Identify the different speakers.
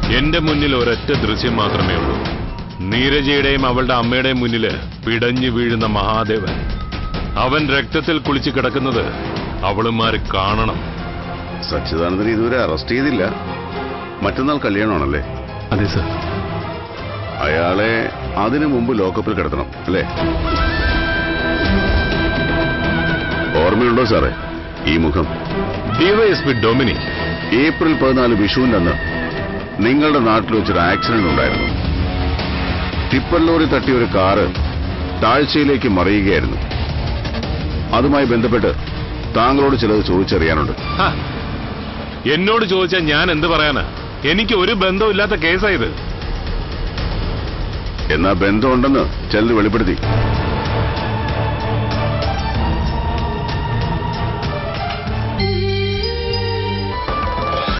Speaker 1: എന്റെ മുന്നിൽ ഒരൊറ്റ ദൃശ്യം മാത്രമേ ഉള്ളൂ നീരജയുടെയും അവളുടെ അമ്മയുടെയും മുന്നില് പിടഞ്ഞു വീഴുന്ന മഹാദേവൻ അവൻ രക്തത്തിൽ കുളിച്ച് കിടക്കുന്നത് അവളുമാര് കാണണം
Speaker 2: സച്ചിദാനന്ദനെ ഇതുവരെ അറസ്റ്റ് ചെയ്തില്ല മറ്റന്നാൾ കല്യാണമാണല്ലേ
Speaker 1: അതെ സർ
Speaker 2: അയാളെ അതിനു മുമ്പ് ലോക്കപ്പിൽ കിടത്തണം അല്ലേ ഓർമ്മയുണ്ടോ സാറേ ഈ മുഖം
Speaker 1: ഡിവൈഎസ്പി ഡൊമിനിക്
Speaker 2: ഏപ്രിൽ പതിനാല് വിഷുവിന്റെ അന്ന് നിങ്ങളുടെ നാട്ടിൽ വെച്ചൊരു ആക്സിഡന്റ് ഉണ്ടായിരുന്നു ടിപ്പർ ലോറി തട്ടിയ ഒരു കാറ് താഴ്ചയിലേക്ക് മറിയുകയായിരുന്നു അതുമായി ബന്ധപ്പെട്ട് താങ്കളോട് ചിലത് ചോദിച്ചറിയാനുണ്ട്
Speaker 1: ഹ, എന്നോട് ചോദിച്ചാൽ ഞാൻ എന്ത് പറയാനാ എനിക്ക് ഒരു ബന്ധമില്ലാത്ത കേസായത്
Speaker 2: എന്നാ ബന്ധമുണ്ടെന്ന് ചിലത് വെളിപ്പെടുത്തി